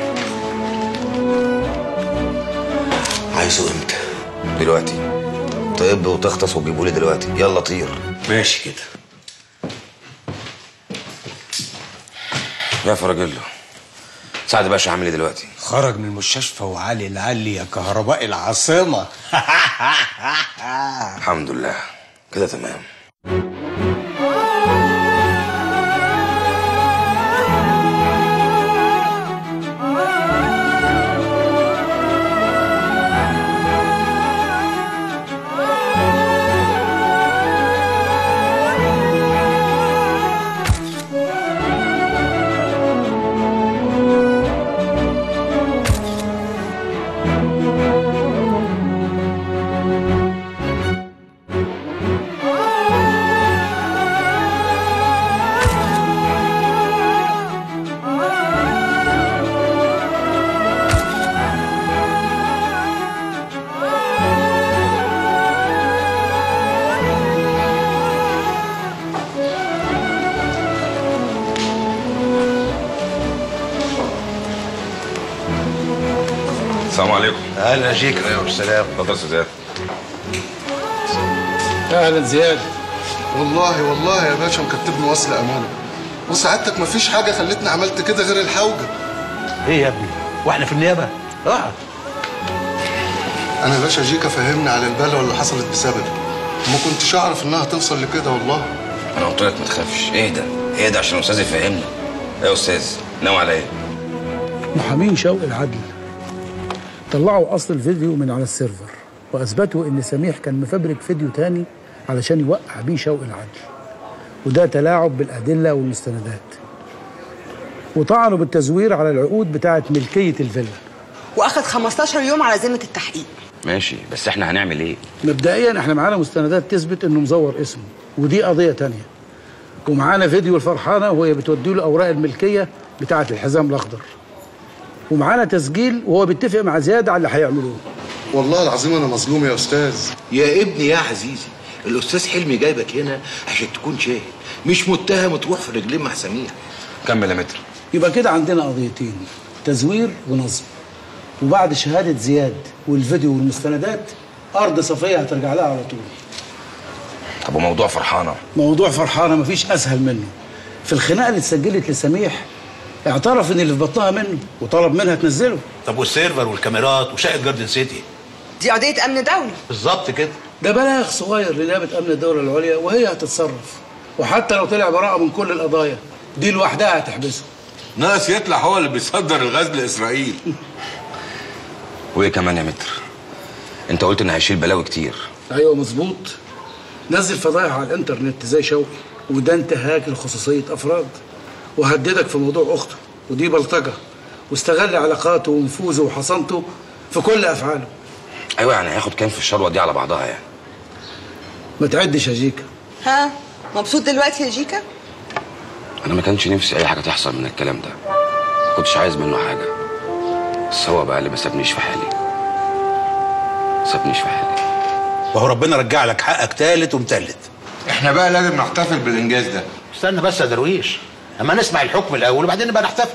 عايزه امتى؟ دلوقتي طب وتغطس وتجيبولي دلوقتي يلا طير ماشي كده كيف يا راجل سعد باشا عامل ايه دلوقتي خرج من المستشفى وعلي العلي يا كهرباء العاصمة الحمد لله كده تمام السلام عليكم اهلا يا شيك ايوه السلام اتفضل يا استاذ زياد اهلا زياد والله والله يا باشا مكتبني وصل امانه وسعادتك مفيش حاجه خلتني عملت كده غير الحوجه ايه يا ابني واحنا في النيابه اقعد انا يا باشا جيكا فهمني على البلوه اللي حصلت بسببي وما كنتش اعرف انها توصل لكده والله انا قلت لك ما تخافش اهدى اهدى عشان الاستاذ يفهمنا ايه يا استاذ ناوي على ايه محامين شوقي العدل طلعوا اصل الفيديو من على السيرفر واثبتوا ان سميح كان مفبرك فيديو تاني علشان يوقع بيه شوقي العدل وده تلاعب بالادله والمستندات وطعنوا بالتزوير على العقود بتاعه ملكيه الفيلا واخد 15 يوم على ذمه التحقيق ماشي بس احنا هنعمل ايه مبدئيا احنا معانا مستندات تثبت انه مزور اسمه ودي قضيه تانية ومعانا فيديو الفرحانه وهي بتودي له اوراق الملكيه بتاعه الحزام الاخضر ومعانا تسجيل وهو بيتفق مع زياد على اللي هيعملوه والله العظيم انا مظلوم يا استاذ يا ابني يا عزيزي الاستاذ حلمي جايبك هنا عشان تكون شاهد مش متهم تروح في رجلين مع سميح كمل يا متر يبقى كده عندنا قضيتين تزوير ونصب وبعد شهاده زياد والفيديو والمستندات ارض صفيه هترجع لها على طول طب وموضوع فرحانه موضوع فرحانه مفيش اسهل منه في الخناقه اللي اتسجلت لسميح اعترف ان اللي في بطنها منه وطلب منها تنزله طب والسيرفر والكاميرات وشقه جاردن سيتي دي قضيه امن دولي بالظبط كده ده بلاغ صغير لنيابه امن الدوله العليا وهي هتتصرف وحتى لو طلع براءه من كل القضايا دي لوحدها هتحبسه ناقص يطلع هو اللي بيصدر الغاز لاسرائيل وايه كمان يا متر انت قلت ان هيشيل بلاوي كتير ايوه مظبوط نزل فضايح على الانترنت زي شوقي وده انتهاك لخصوصيه افراد وهددك في موضوع اخته ودي بلطجه واستغل علاقاته ونفوذه وحصانته في كل افعاله ايوه يعني هياخد كام في الشروه دي على بعضها يعني ما تعدش يا جيكا ها مبسوط دلوقتي يا جيكا انا ما كانش نفسي اي حاجه تحصل من الكلام ده ما كنتش عايز منه حاجه بس هو بقى اللي ما سابنيش في حالي ما سابنيش في حالي وهو ربنا رجع لك حقك تالت ومتلت احنا بقى لازم نحتفل بالانجاز ده استنى بس يا درويش اما نسمع الحكم الاول وبعدين نبقى نحتفل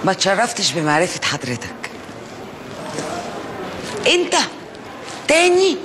ما تشرفتش بمعرفة حضرتك انت تاني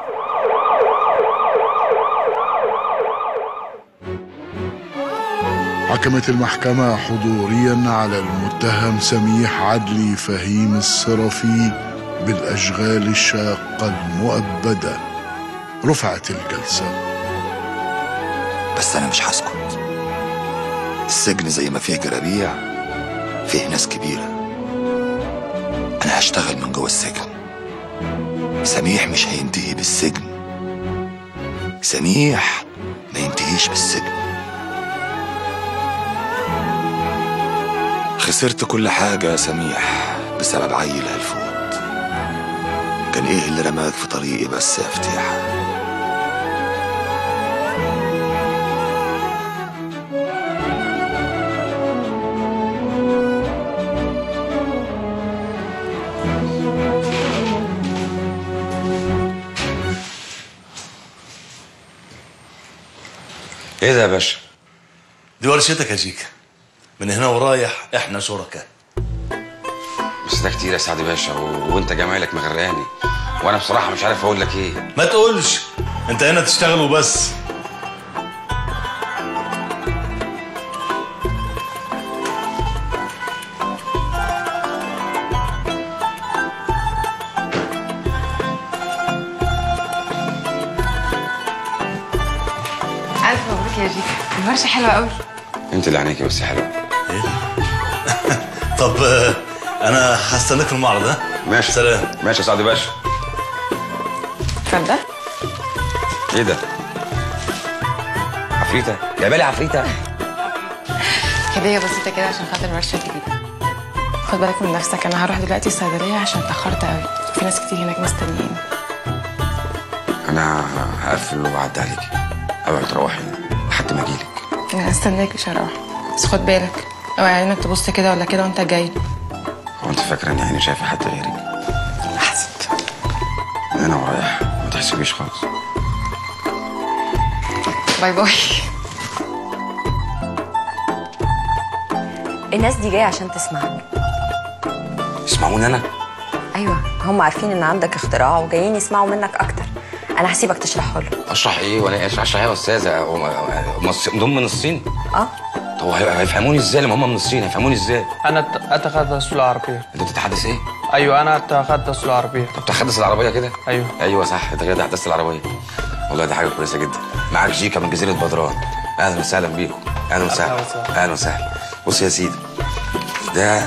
حكمت المحكمة حضوريا على المتهم سميح عدلي فهيم الصرفي بالأشغال الشاقة المؤبدة رفعت الجلسة بس انا مش هسكت السجن زي ما فيه جرابيع فيه ناس كبيرة انا هشتغل من جوه السجن سميح مش هينتهي بالسجن سميح ما ينتهيش بالسجن خسرت كل حاجة يا سميح بسبب عيل هلفوت كان ايه اللي رماك في طريقي بس يا فتيح ايه ده يا باشا دي ورشتك يا جيكا من هنا ورايح احنا شركاء بس ده كتير يا سعد باشا و... وانت جمالك مغرقاني وانا بصراحه مش عارف اقول لك ايه ما تقولش انت هنا تشتغل وبس الف مبروك يا جيكا الورشه حلوه قوي انت اللي عينيكي بس حلوه طب آه، انا هستناك في المعرض ها ماشي سلام ماشي يا سعد باشا تصدق ايه ده عفريته جايبه لي عفريته هديه بسيطه كده عشان خاطر الورشه الجديده خد بالك من نفسك انا هروح دلوقتي الصيدليه عشان اتاخرت قوي في ناس كتير هناك مستنيين انا هقفل وبعد عليكي اوعي تروحي لحد ما اجيلك انا هستناك مش هروح بس خد بالك اوعي عينك تبص كده ولا كده وانت جاي هو انت فاكره ان عيني شايفه حد غيري انا ورايح ما تحسبيش خالص باي باي الناس دي جايه عشان تسمعك اسمعوني انا ايوه هم عارفين ان عندك اختراع وجايين يسمعوا منك اكتر انا هسيبك تشرحه له اشرح ايه ولا ايه اشرح ايه يا استاذه هم هم الص- دول من الصين اه طب هي- هيفهموني ازاي لما هم من الصين هيفهموني ازاي أنا أت- أتحدث العربية انت بتتحدث ايه أيوة أنا أتحدث العربية طب تحدث العربيه كده أيوة ايوه صح انت كده تحدث العربيه والله دي حاجه كويسه جدا معاك جيكا من جزيره بدران اهلا وسهلا بيكم اهلا وسهلا أهلا وسهلا. اهلا وسهلا بص يا سيدي ده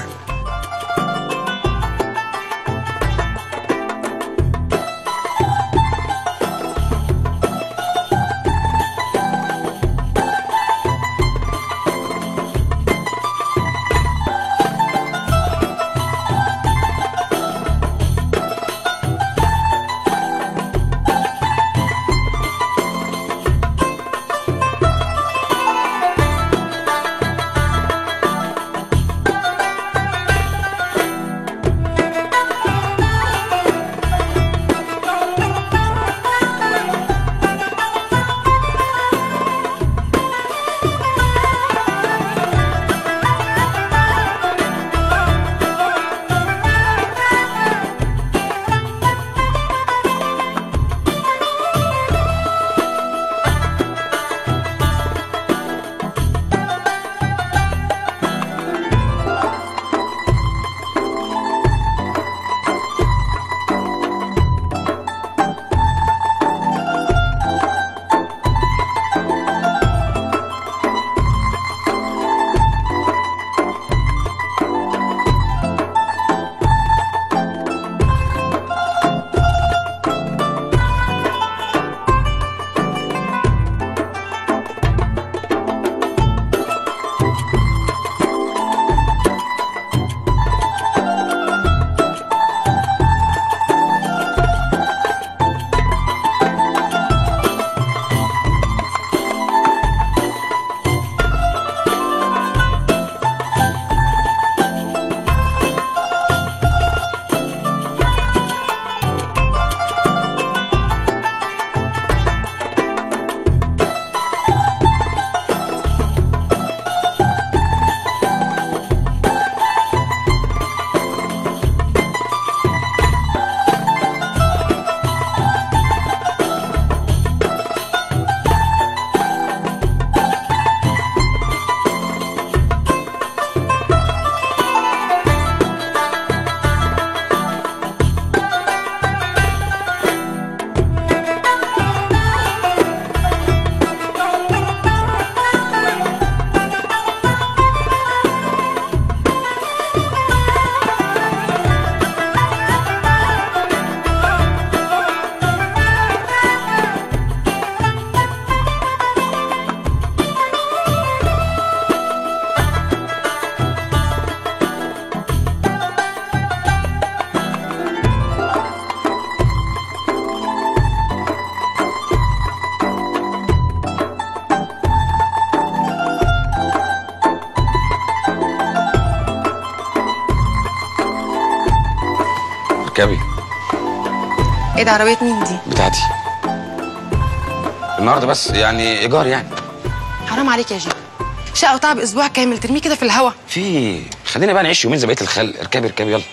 اركبي ايه ده عربيه مين دي بتاعتي النهارده بس يعني ايجار يعني حرام عليك يا جيكو شقه وتعب اسبوع كامل ترميه كده في الهوا في خلينا بقى نعيش يومين زي بقيه الخل اركبي اركبي يلا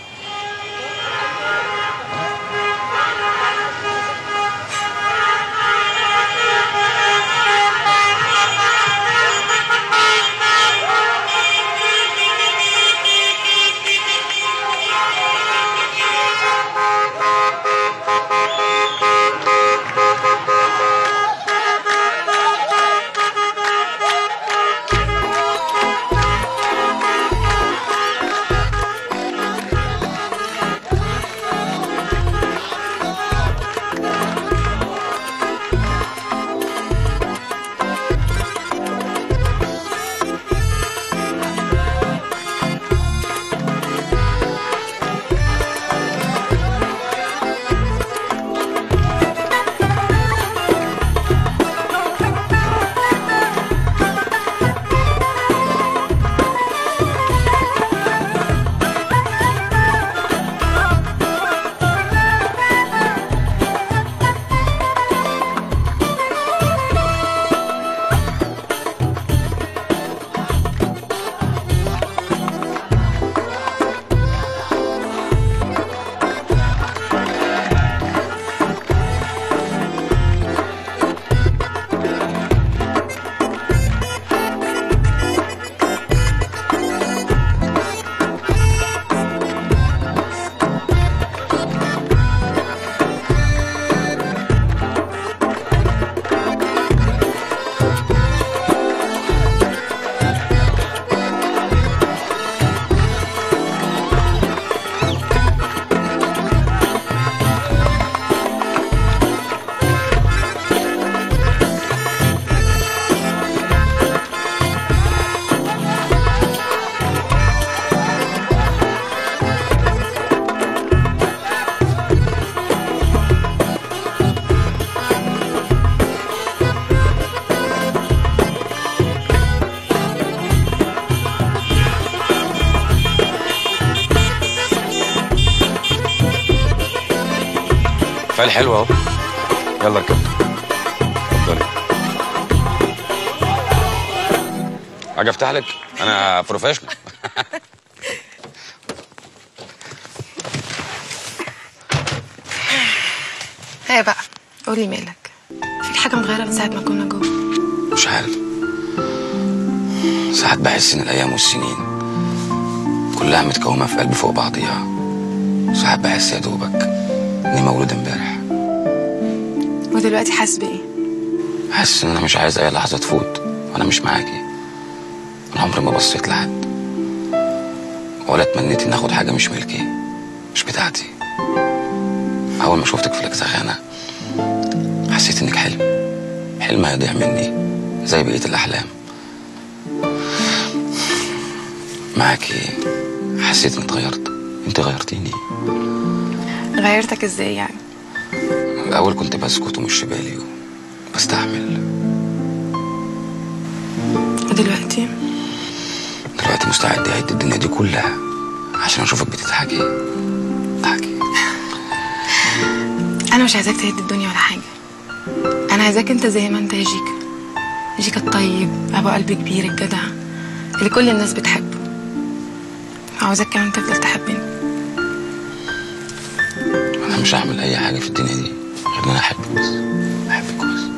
فعل حلو اهو يلا اركب اتفضلي اجي افتح لك انا بروفيشنال هي بقى قولي مالك فيك حاجه متغيره من ساعه ما كنا جوه مش عارف ساعات بحس ان الايام والسنين كلها متكومه في قلبي فوق بعضيها ساعات بحس يا دوبك اني مولود امبارح ودلوقتي حاسس بايه حاسس ان انا مش عايز اي لحظه تفوت وانا مش معاكي انا عمري ما بصيت لحد ولا تمنيت اني اخد حاجه مش ملكي مش بتاعتي اول ما شفتك في الاجزخانه حسيت انك حلم حلم هيضيع مني زي بقيه الاحلام معاكي حسيت اني اتغيرت انت غيرتيني غيرتك ازاي يعني الاول كنت بسكت ومش بالي وبستحمل ودلوقتي دلوقتي مستعد اعد الدنيا دي كلها عشان اشوفك بتضحكي انا مش عايزاك تهد الدنيا ولا حاجه انا عايزاك انت زي ما انت يا جيكا جيكا الطيب ابو قلب كبير الجدع اللي كل الناس بتحبه عاوزاك كمان تفضل تحبني انا مش هعمل اي حاجه في الدنيا دي غير ان انا احبك بس احبك بس